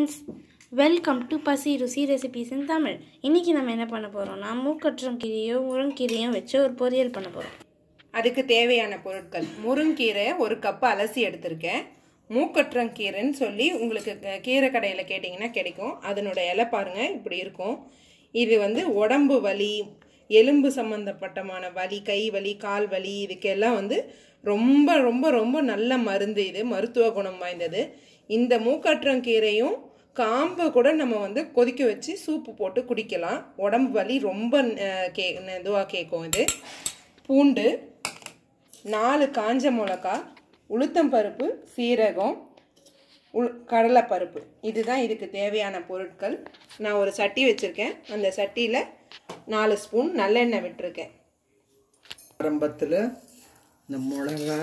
friends welcome to பசி ருசி recipes இன் தமிழ் இன்றைக்கி நம்ம என்ன பண்ண போகிறோம்னா மூக்கற்றங்கீரையும் முருங்கீரையும் வச்சு ஒரு பொரியல் பண்ண போகிறோம் அதுக்கு தேவையான பொருட்கள் முருங்கீரை ஒரு கப் அலசி எடுத்திருக்கேன் மூக்கற்றங்கீரைன்னு சொல்லி உங்களுக்கு க- கீரை கடையில் கேட்டிங்கன்னா கிடைக்கும் அதனோட இலை பாருங்கள் இப்படி இருக்கும் இது வந்து உடம்பு வலி எலும்பு சம்மந்தப்பட்டமான வலி கை வலி கால் வலி இதுக்கெல்லாம் வந்து ரொம்ப ரொம்ப ரொம்ப நல்ல மருந்து இது மருத்துவ குணம் வாய்ந்தது இந்த மூக்கற்றங்கீரையும் காம்பை கூட நம்ம வந்து கொதிக்க வச்சு சூப்பு போட்டு குடிக்கலாம் உடம்பு வலி ரொம்ப அஹ், கே இதுவாக கேட்கும் இது பூண்டு நாலு காஞ்ச மிளகா உளுத்தம்பருப்பு சீரகம் உள் கடலைப்பருப்பு இதுதான் இதுக்கு தேவையான பொருட்கள் நான் ஒரு சட்டி வச்சுருக்கேன் அந்த சட்டியில் நாலு ஸ்பூன் நல்லெண்ணெய் விட்டுருக்கேன் ஆரம்பத்தில் இந்த மிளகா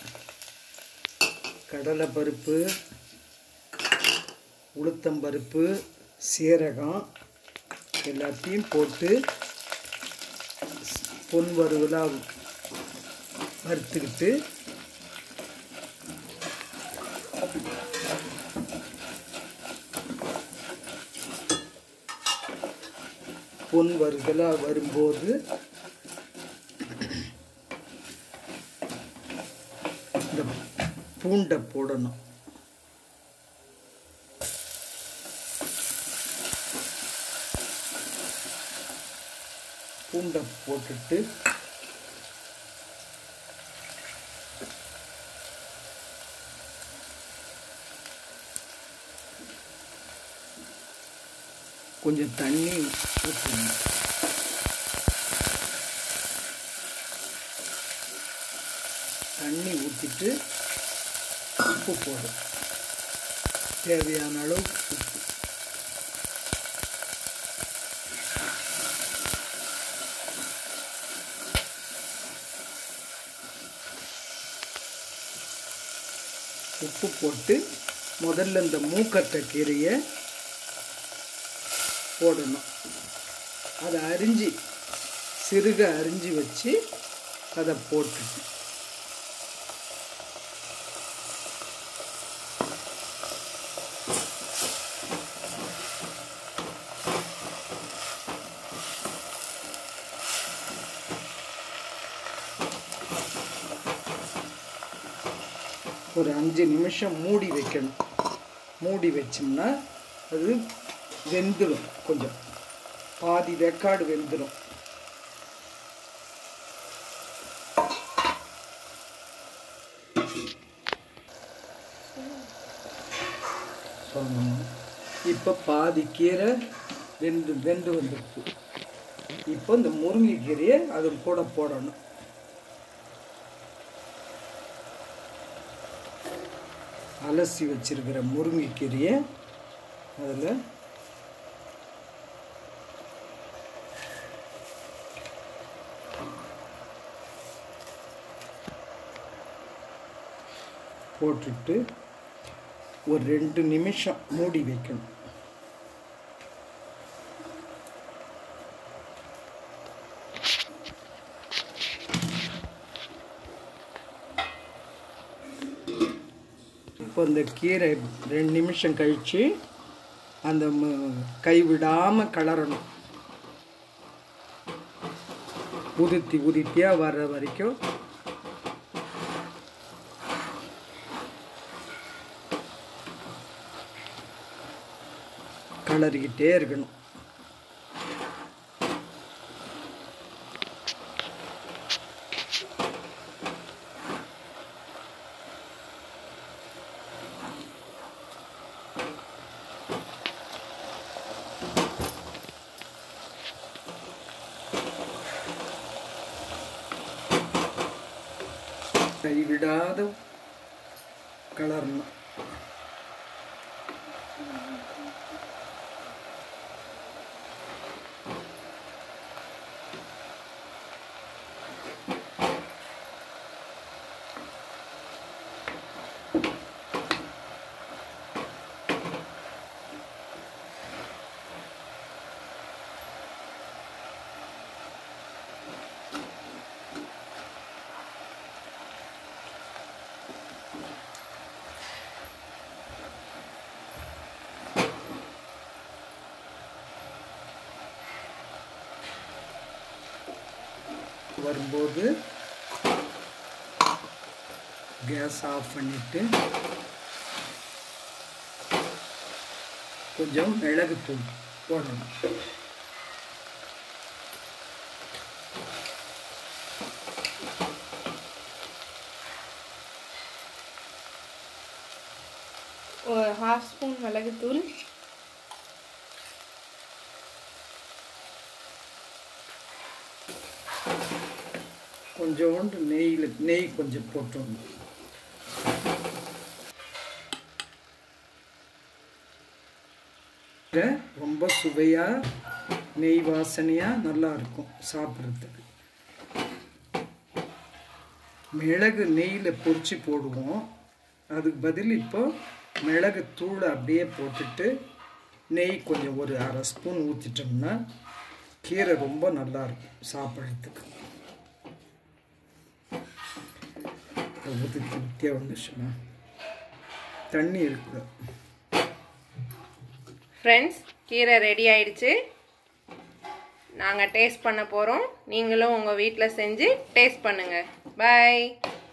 கடலைப்பருப்பு உளுத்தம்பருப்பு சீரகம் எல்லாத்தையும் போட்டு பொன் வறுவலாக வறுத்துக்கிட்டு பொன் வறுதலாக வரும்போது இந்த பூண்டை போடணும் பூண்டை போட்டுட்டு கொஞ்சம் தண்ணி ஊற்றணும் தண்ணி ஊற்றிட்டு உப்பு போடும் தேவையான அளவு உப்பு உப்பு போட்டு முதல்ல இந்த மூக்கத்தை கீரையை போடணும் அதை அரிஞ்சு சிறுக அரிஞ்சு வச்சு அதை போட்டுட்டு ஒரு அஞ்சு நிமிஷம் மூடி வைக்கணும் மூடி வச்சோம்னா அது வெந்துடும் கொஞ்சம் பாதி வெக்காடு வெந்துடும் சொல்லணும் இப்போ பாதி கீரை வெந்து வெந்து வந்துருக்கு இப்போ இந்த முருங்கைக்கீரையை அது கூட போடணும் அலசி வச்சிருக்கிற முருங்கைக்கீரையை அதில் போட்டுட்டு ஒரு ரெண்டு நிமிஷம் மூடி வைக்கணும் இப்போ இந்த கீரை ரெண்டு நிமிஷம் கழித்து அந்த ம- கை விடாமல் கிளறணும் உதுத்தி உதுத்தியாக வர்ற வரைக்கும் கிளறிக்கிட்டே இருக்கணும் கைவிடாத கிளறணும் வரும்போது கேஸ் ஆஃப் பண்ணிட்டு கொஞ்சம் மிளகுத்தூள் போடணும் ஒரு ஹாஃப் ஸ்பூன் மிளகுத்தூள் கொஞ்சோண்டு நெய்யில் நெய் கொஞ்சம் போட்டுடணும் இதை ரொம்ப சுவையாக நெய் வாசனையாக நல்லா இருக்கும் சாப்பிட்றதுக்கு மிளகு நெய்யில் பொரிச்சு போடுவோம் அதுக்கு பதில் இப்போ மிளகு தூளை அப்படியே போட்டுட்டு நெய் கொஞ்சம் ஒரு அரை ஸ்பூன் ஊற்றிட்டோம்னா கீரை ரொம்ப நல்லா இருக்கும் சாப்பிட்றதுக்கு ஊற்றி திருப்தியாக வந்துச்சுன்னா தண்ணி இருக்குது ஃப்ரெண்ட்ஸ் கீரை ரெடி ஆயிடுச்சு நாங்கள் டேஸ்ட் பண்ண போகிறோம் நீங்களும் உங்கள் வீட்டில் செஞ்சு டேஸ்ட் பண்ணுங்கள் பாய்